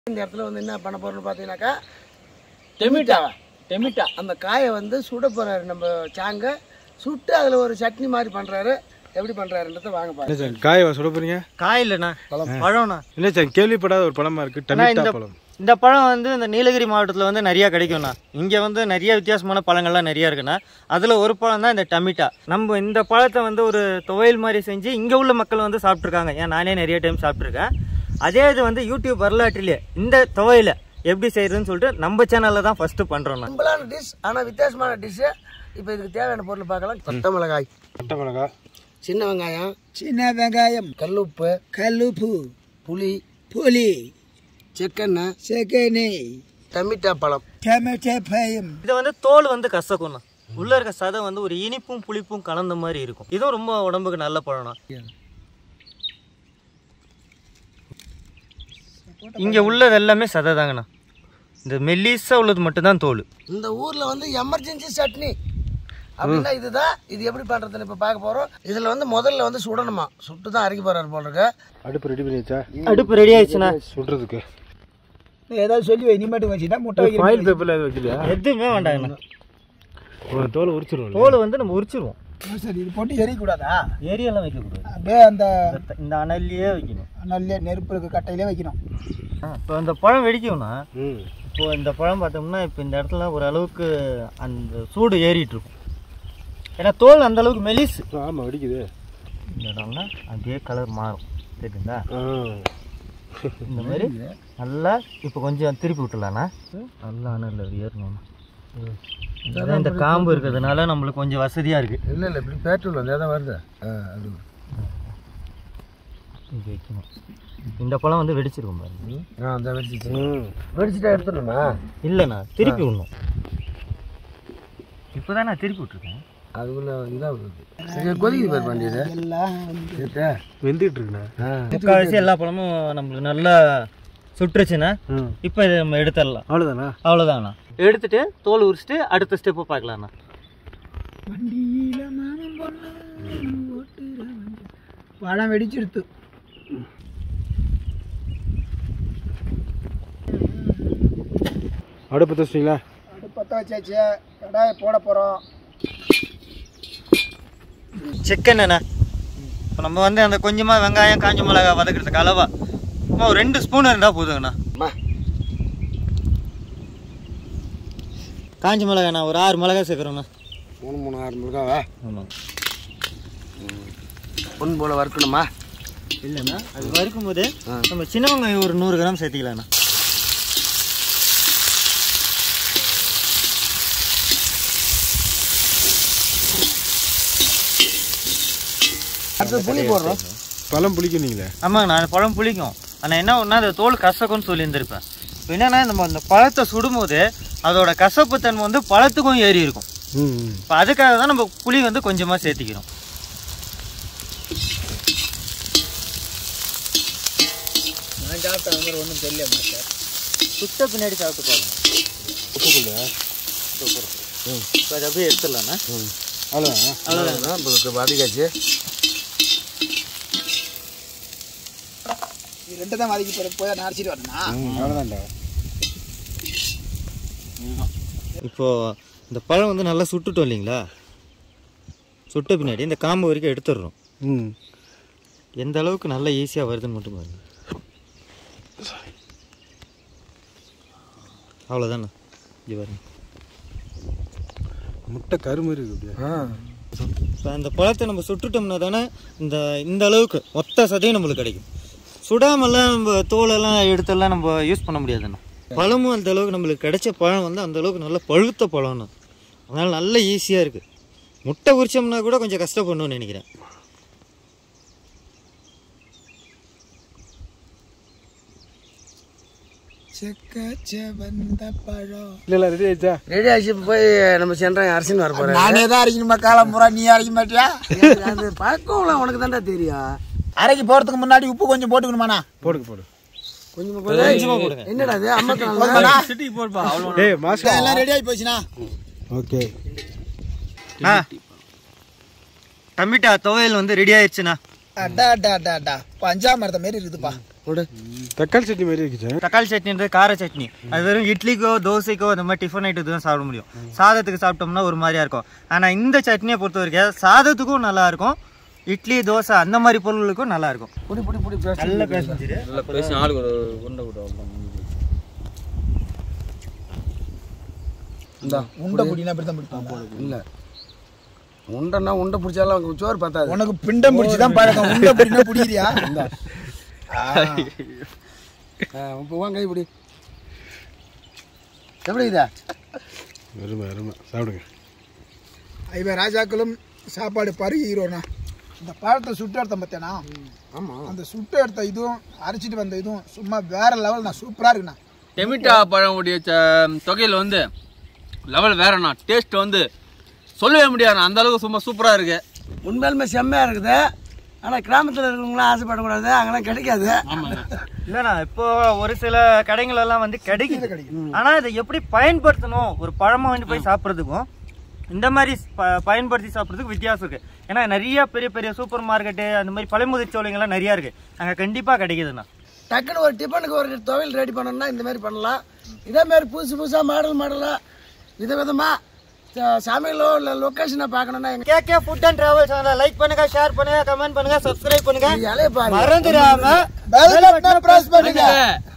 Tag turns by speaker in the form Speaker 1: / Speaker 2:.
Speaker 1: இந்த இடத்துல வந்து என்ன பண்ண போறோம்னு பார்த்தீங்கன்னாக்கா
Speaker 2: டெமிட்டா டெமிட்டா
Speaker 1: அந்த காயை வந்து சுட போறாரு நம்ம சாங்க சுட்டு அதில் ஒரு சட்னி மாதிரி பண்றாரு எப்படி பண்றாருன்றத வாங்க பாருங்க
Speaker 3: என்ன சார் காயவா சுட போறீங்க
Speaker 4: காய் இல்லைண்ணா பழம்ண்ணா
Speaker 3: இல்லை சார் கேள்விப்படாத ஒரு பழமா இருக்கு
Speaker 4: அண்ணா,
Speaker 3: டமிட்டா
Speaker 4: இந்த
Speaker 3: பழம்
Speaker 4: இந்த பழம் வந்து இந்த நீலகிரி மாவட்டத்தில் வந்து நிறையா கிடைக்கும்ண்ணா இங்கே வந்து நிறைய வித்தியாசமான பழங்கள்லாம் நிறையா இருக்குண்ணா அதில் ஒரு பழம் தான் இந்த டமிட்டா நம்ம இந்த பழத்தை வந்து ஒரு துவையல் மாதிரி செஞ்சு இங்கே உள்ள மக்கள் வந்து சாப்பிட்ருக்காங்க ஏன் நானே நிறைய டைம் சாப்பிட்ருக்கேன் அதே இது வந்து யூடியூப் வரலாற்றிலே இந்த துவையில எப்படி செய்யறதுன்னு சொல்லிட்டு நம்ம சேனலில் தான் ஃபஸ்ட்டு பண்ணுறோண்ணா
Speaker 1: சிம்பிளான டிஷ் ஆனால் வித்தியாசமான டிஷ்ஷு இப்போ இதுக்கு தேவையான பொருள் பார்க்கலாம் கொத்த மிளகாய்
Speaker 3: பட்டை மிளகா
Speaker 1: சின்ன வெங்காயம்
Speaker 5: சின்ன வெங்காயம்
Speaker 1: கல்லுப்பு
Speaker 5: கல்லுப்பு
Speaker 1: புளி
Speaker 5: புளி
Speaker 1: செக்கெண்ணெய்
Speaker 5: செகனி
Speaker 1: டமிட்டா பழம்
Speaker 5: டொமேட்டோ பயம்
Speaker 4: இது வந்து தோல் வந்து கசக்கும்ண்ணா உள்ள இருக்க சதை வந்து ஒரு இனிப்பும் புளிப்பும் கலந்த மாதிரி இருக்கும் இதுவும் ரொம்ப உடம்புக்கு நல்ல பழம்ண்ணா இங்க உள்ளது எல்லாமே சதை தாங்கண்ணா இந்த மெல்லிசா உள்ளது மட்டும்தான் தோல்
Speaker 1: இந்த ஊரில் வந்து எமர்ஜென்சி சட்னி அப்படின்னா இதுதான் இது எப்படி பண்ணுறதுன்னு இப்போ பார்க்க போகிறோம் இதில் வந்து முதல்ல வந்து சுடணுமா சுட்டு தான் அரைக்க போகிறாரு போல இருக்கு
Speaker 3: அடுப்பு ரெடி பண்ணி வச்சா
Speaker 4: அடுப்பு ரெடி ஆயிடுச்சுண்ணா
Speaker 3: சுடுறதுக்கு
Speaker 5: ஏதாவது சொல்லி வை இனிமேட்டு வச்சுட்டா முட்டை வைக்கிற
Speaker 3: ஃபாயில் பேப்பர்ல எதுவும் வைக்கலையா
Speaker 4: எதுவுமே வேண்டாங்கண்ணா
Speaker 3: ஒரு தோலை உரிச்சிருவோம்
Speaker 4: தோல் வந்து நம்ம உரிச்சிருவோம்
Speaker 5: சரி இது போட்டு எரியக்கூடாதா
Speaker 4: ஏரியெல்லாம் வைக்கக்கூடாது
Speaker 5: அப்படியே அந்த
Speaker 4: இந்த- இந்த அனல்லையே வைக்கணும்
Speaker 5: நல்ல நெருப்பு இருக்க கட்டையிலே வைக்கணும்
Speaker 4: இப்போ இந்த பழம் வெடிக்கும்னா
Speaker 3: ம்
Speaker 4: இப்போ இந்த பழம் பார்த்தோம்னா இப்போ இந்த இடத்துல ஒரு அளவுக்கு அந்த சூடு ஏறிட்டு இருக்கும் ஏன்னா தோல் அந்த அளவுக்கு மெலிசு
Speaker 3: ஆமாம் வெடிக்குது
Speaker 4: இந்த இடம்னா அப்படியே கலர் மாறும் தெரியுங்களா
Speaker 3: ஆ
Speaker 4: இந்த மாதிரி நல்லா இப்போ கொஞ்சம் திருப்பி விட்டுலாண்ணா நல்லா அனல் ஏறணும் அதான் இந்த காம்பு இருக்கிறதுனால நம்மளுக்கு கொஞ்சம் வசதியாக இருக்குது
Speaker 1: இல்லை இல்லை இப்படி பேட்ரோல் வந்து தான் வருது ஆ அது
Speaker 4: இது வைக்கணும் இந்த பழம் வந்து வெடிச்சிருக்கும் பாருங்க
Speaker 1: ஆ அந்த வெடிச்சிச்சு
Speaker 3: ம்
Speaker 1: வெடிச்சிட்டா எடுத்துடணுமா
Speaker 4: இல்லைண்ணா திருப்பி விடணும் இப்போ தான் நான் திருப்பி விட்ருக்கேன்
Speaker 1: அதுக்குள்ள இதாக வருது சரி கொதிக்குது பேர் பண்ணியது
Speaker 5: எல்லாம் வந்து
Speaker 1: கேட்டா
Speaker 3: வெந்துட்டு இருக்குண்ணா
Speaker 1: ஆ
Speaker 4: முக்கால்வாசி எல்லா பழமும் நம்மளுக்கு நல்லா சுட்டுருச்சுன்னா
Speaker 3: ம்
Speaker 4: இப்போ இதை நம்ம எடுத்துடலாம்
Speaker 3: அவ்வளோதானா
Speaker 4: அவ்வளோதாண்ணா எடுத்துட்டு தோல் உரிச்சிட்டு அடுத்த ஸ்டெப்பு பார்க்கலாண்ணா
Speaker 5: வண்டியில மாமன் பொண்ணு ஓட்டுற வண்டி. பழம் வெடிச்சிருத்து
Speaker 3: அடுப்பு தச்சிங்களா
Speaker 5: பற்ற வச்சாச்சு கடாயை போட போகிறோம்
Speaker 4: செக்கெண்ணா இப்போ நம்ம வந்து அந்த கொஞ்சமாக வெங்காயம் காஞ்ச மிளகாய் வதக்கிறதுக்கு அளவா சும்மா ஒரு ரெண்டு ஸ்பூன் இருந்தால் போதுங்கண்ணா
Speaker 1: அம்மா
Speaker 4: காஞ்ச மிளகாய்ண்ணா ஒரு ஆறு மிளகாய் சேர்க்குறோண்ணா
Speaker 1: மூணு மூணு ஆறு மிளகாவா
Speaker 4: ஆமாங்க
Speaker 1: பொன் போல் வறுக்கணுமா
Speaker 4: இல்லைண்ணா அது வறுக்கும் போது
Speaker 1: ஆ.
Speaker 4: நம்ம சின்ன வெங்காயம் ஒரு நூறு கிராம் சேர்த்திக்கலாண்ணா
Speaker 1: அடுத்து புளி போடுறோம்
Speaker 3: பழம் புளிக்கும் நீங்களே
Speaker 4: ஆமாங்க நான் பழம் புளிக்கும் ஆனால் என்ன ஒன்றா அந்த தோல் கசக்கும்னு சொல்லியிருந்திருப்பேன் இப்போ என்னன்னா நம்ம அந்த பழத்தை சுடும்போது அதோட கசப்பு தன்மை வந்து பழத்துக்கும் ஏறி இருக்கும்
Speaker 3: ம் ம்
Speaker 4: இப்போ அதுக்காக தான் நம்ம புளி வந்து கொஞ்சமாக சேர்த்திக்கிறோம்
Speaker 5: நான் சாப்பிட்ட மாதிரி ஒன்றும் தெரியல மாட்டேன்
Speaker 4: சுட்ட பின்னாடி சாப்பிட்டு பாருங்க
Speaker 3: உப்பு புள்ளையா
Speaker 4: இப்போ அதை அப்படியே எடுத்துடலாண்ணா
Speaker 3: அவ்வளோதான்
Speaker 1: அவ்வளோதான் இப்போ வதக்காச்சு
Speaker 5: இது ரெண்டு தான் வதக்கி போய் போய் நரைச்சிட்டு வரணும்னா
Speaker 3: அவ்வளோதான்டா
Speaker 4: இப்போது இந்த பழம் வந்து நல்லா சுட்டுட்டோம் இல்லைங்களா சுட்ட பின்னாடி இந்த காம்பு வரைக்கும் எடுத்துடுறோம்
Speaker 3: ம்
Speaker 4: எந்த அளவுக்கு நல்லா ஈஸியாக வருதுன்னு மட்டும் பாருங்க அவ்வளோதாண்ணா இது பாருங்க
Speaker 3: முட்டை கரு மாதிரி இருக்கு அப்படியே
Speaker 4: இப்போ அந்த பழத்தை நம்ம சுட்டுட்டோம்னா தானே இந்த இந்த அளவுக்கு மொத்த சதையும் நம்மளுக்கு கிடைக்கும் சுடாமல்லாம் நம்ம தோலெல்லாம் எடுத்தெல்லாம் நம்ம யூஸ் பண்ண முடியாதுண்ணா பழமும் அந்த அளவுக்கு நம்மளுக்கு கிடைச்ச பழம் வந்து அந்த அளவுக்கு நல்ல பழுத்த பழம்ண்ணா அதனால் நல்ல ஈஸியாக இருக்குது முட்டை உரிச்சோம்னா கூட கொஞ்சம் கஷ்டப்படணும்னு நினைக்கிறேன்
Speaker 5: செக்க செவந்த பழம்
Speaker 3: இல்லை இல்லை ரெடி ஆயிடுச்சா
Speaker 1: ரெடி ஆச்சு இப்போ போய் நம்ம சென்றாங்க அரசின் வர போகிறேன்
Speaker 5: நானே தான் அரைக்கணுமா காலம் பூரா நீ அரைக்க மாட்டியா
Speaker 1: அது பழக்கம்லாம் உனக்கு தான்டா தெரியும்
Speaker 5: அரைக்கு போகிறதுக்கு முன்னாடி உப்பு கொஞ்சம் போட்டுக்கணுமாண்ணா
Speaker 3: போடுங்க போடு
Speaker 1: கொஞ்சமா போடு. என்னடா இது அம்மத்து நல்லா
Speaker 3: ஏய் மாசம்
Speaker 5: எல்லாம் ரெடி ஆகி போச்சுண்ணா
Speaker 3: ஓகே
Speaker 4: ஆ டமிட்டா துவையல் வந்து ரெடி ஆயிடுச்சுண்ணா
Speaker 5: அடா அடா அடா அடா பஞ்சாமிரதம் மாரி இருக்குதுப்பா
Speaker 1: போடு
Speaker 3: தக்காளி சட்னி மாதிரி இருக்குச்சா
Speaker 4: தக்காளி சட்னின்றது கார சட்னி அது வெறும் இட்லிக்கோ தோசைக்கோ இந்த மாதிரி டிஃபன் ஐட்டத்துக்கு தான் சாப்பிட முடியும் சாதத்துக்கு சாப்பிட்டோம்னா ஒரு மாதிரியா இருக்கும் ஆனால் இந்த சட்னியை பொறுத்த வரைக்கும் சாதத்துக்கும் நல்லா இருக்கும் இட்லி தோசை அந்த மாதிரி பொருளுக்கும் நல்லா இருக்கும்
Speaker 1: புடி புடி புடி பேச
Speaker 4: நல்ல பேசஞ்சு
Speaker 2: நல்லா பேசி ஆளுக்கு ஒரு உருண்டை கூட அவ்வளோதான்
Speaker 1: இந்தா
Speaker 5: உண்டை பிடினா இப்படி தான் பிடிப்பாங்க
Speaker 1: இல்ல உண்டைன்னா உண்டை பிடிச்சாலும் சோறு பத்தாது
Speaker 5: உனக்கு பிண்டம் பிடிச்சி தான் பழக்கம் உண்டை பிடினா பிடிக்கிறியா
Speaker 1: இப்போ வாங்க கை பிடி எப்படி இதா
Speaker 3: அருமை அருமை சாப்பிடுங்க
Speaker 5: இவன் ராஜாக்களும் சாப்பாடு பருகிறோண்ணா இந்த பழத்தை சுட்டு எடுத்தேன் பார்த்தேனா
Speaker 1: ஆமா
Speaker 5: அந்த சுட்டு எடுத்த இதுவும் அரைச்சிட்டு வந்த இதுவும் சும்மா வேற லெவல் நான் சூப்பராக இருக்குண்ணா
Speaker 2: டெமிட்டா பழமுடைய ச- தொகையில் வந்து லெவல் வேறண்ணா டேஸ்ட் வந்து சொல்லவே முடியாதுண்ணா அந்த அளவுக்கு சும்மா சூப்பராக இருக்கு
Speaker 1: உண்மையாலுமே செம்மையா இருக்குது ஆனா கிராமத்துல இருக்கிறவங்களாம் ஆசைப்படக்கூடாது அங்கெல்லாம் கிடைக்காது
Speaker 4: இல்லைண்ணா இப்போ ஒரு சில கடைகள் எல்லாம் வந்து கிடைக்குது ஆனா இதை எப்படி பயன்படுத்தணும் ஒரு பழமா வாங்கி போய் சாப்பிட்றதுக்கும் இந்த மாதிரி ப- பயன்படுத்தி சாப்பிட்றதுக்கு வித்தியாசம் இருக்கு ஏன்னா நிறைய பெரிய பெரிய சூப்பர் மார்க்கெட்டு அந்த மாதிரி பழமுதிர்ச்சோலைங்கள்லாம் நிறைய இருக்கு அங்கே கண்டிப்பா கிடைக்குதுண்ணா
Speaker 1: டக்குன்னு ஒரு டிஃபனுக்கு ஒரு துவையல் ரெடி பண்ணணும்னா இந்த மாதிரி பண்ணலாம் இதே மாதிரி புதுசு புதுசாக மாடல் மாடலாக விதவிதமாக சமையலோ இல்லை லொக்கேஷனை பார்க்கணுன்னா எங்க
Speaker 4: K K food and travel சேனலை லைக் பண்ணுங்க ஷேர் பண்ணுங்க கமெண்ட் பண்ணுங்க சப்ஸ்கிரைப் பண்ணுங்க
Speaker 1: இலையை பாருங்க
Speaker 4: மறந்துடாம
Speaker 5: Bell button press பண்ணுங்க